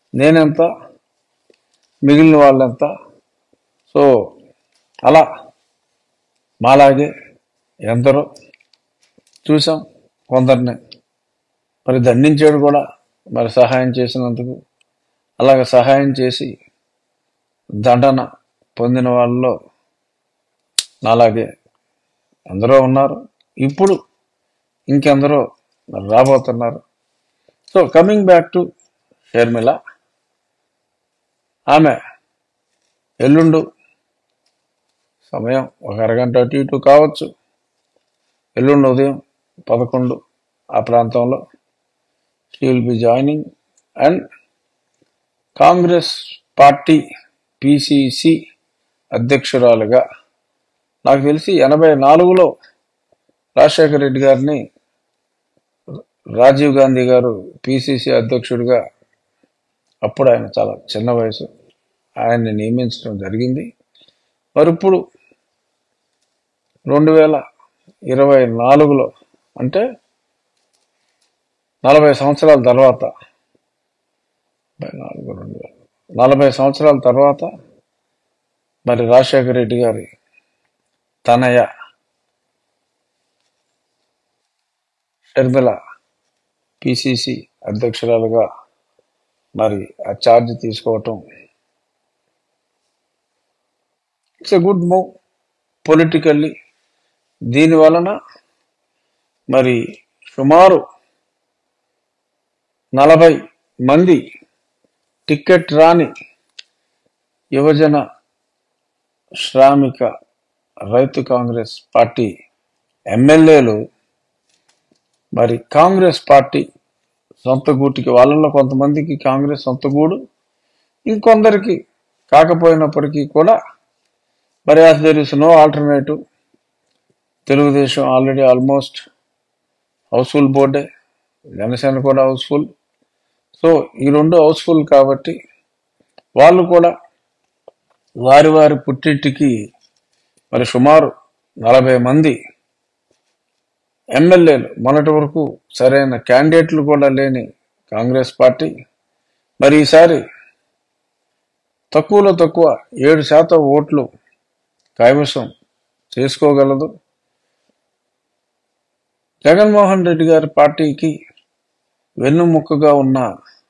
నేనెంత మిగిలిన వాళ్ళెంత సో అలా మాలాగే ఎందరో చూసాం కొందరిని మరి దండించాడు కూడా మరి సహాయం చేసినందుకు అలాగ సహాయం చేసి దండన పొందిన వాళ్ళలో నాలాగే ఎందరో ఉన్నారు ఇప్పుడు ఇంకెందరో మరి రాబోతున్నారు so coming back to Sharmila ఆమె ఎల్లుండు సమయం ఒక అరగంట అటు ఇటు కావచ్చు ఎల్లుండి ఉదయం పదకొండు ఆ ప్రాంతంలో she will be joining and Congress party PCC అధ్యక్షురాలుగా నాకు తెలిసి ఎనభై నాలుగులో రాజశేఖర రెడ్డి గారిని రాజీవ్ గాంధీ గారు పిసిసి అధ్యక్షుడిగా అప్పుడు ఆయన చాలా చిన్న వయసు ఆయన్ని నియమించడం జరిగింది మరి ఇప్పుడు రెండు వేల ఇరవై నాలుగులో అంటే నలభై సంవత్సరాల తర్వాత డెబ్బై నాలుగు రెండు వేల నలభై సంవత్సరాల తర్వాత మరి రాజశేఖర రెడ్డి గారి తనయ షర్మిల పిసిసి అధ్యక్షురాలుగా మరి ఆ ఛార్జ్ తీసుకోవటం it's a good move politically దీని వలన మరి సుమారు నలభై మంది టికెట్ రాని యువజన శ్రామిక రైతు కాంగ్రెస్ పార్టీ ఎమ్మెల్యేలు మరి కాంగ్రెస్ పార్టీ సొంత గూటికి వాళ్ళలో కొంతమందికి కాంగ్రెస్ సొంత గూడు ఇంకొందరికి కాకపోయినప్పటికీ కూడా మరి as there is no alternative Telugu Desam already almost houseful బోర్డే జనసేన కూడా హౌస్ఫుల్ సో ఈ రెండు హౌస్ఫుల్ కాబట్టి వాళ్ళు కూడా వారి వారి పుట్టింటికి మరి సుమారు నలభై మంది ఎమ్మెల్యేలు మొన్నటి వరకు సరైన క్యాండిడేట్లు కూడా లేని కాంగ్రెస్ పార్టీ మరి ఈసారి తక్కువలో తక్కువ ఏడు శాతం ఓట్లు కైవసం చేసుకోగలదు జగన్మోహన్ రెడ్డి గారి పార్టీకి వెన్నుముక్కగా ఉన్న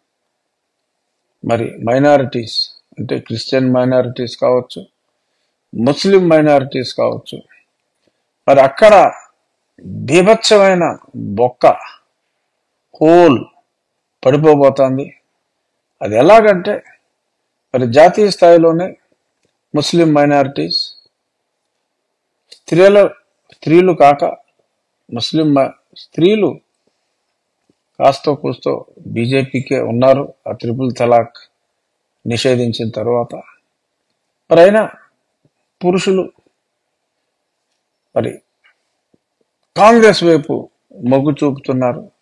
మరి మైనారిటీస్ అంటే క్రిస్టియన్ మైనారిటీస్ కావచ్చు ముస్లిం మైనారిటీస్ కావచ్చు మరి అక్కడ బీభత్సమైన బొక్క హోల్ పడిపోబోతోంది అది ఎలాగంటే మరి జాతీయ స్థాయిలోనే ముస్లిం మైనారిటీస్ స్త్రీల స్త్రీలు కాక ముస్లిం మ- స్త్రీలు కాస్తో కూస్తో బీజేపీకే ఉన్నారు ఆ త్రిపుల్ తలాక్ నిషేధించిన తర్వాత మరి అయినా పురుషులు మరి కాంగ్రెస్ వైపు మొగ్గు చూపుతున్నారు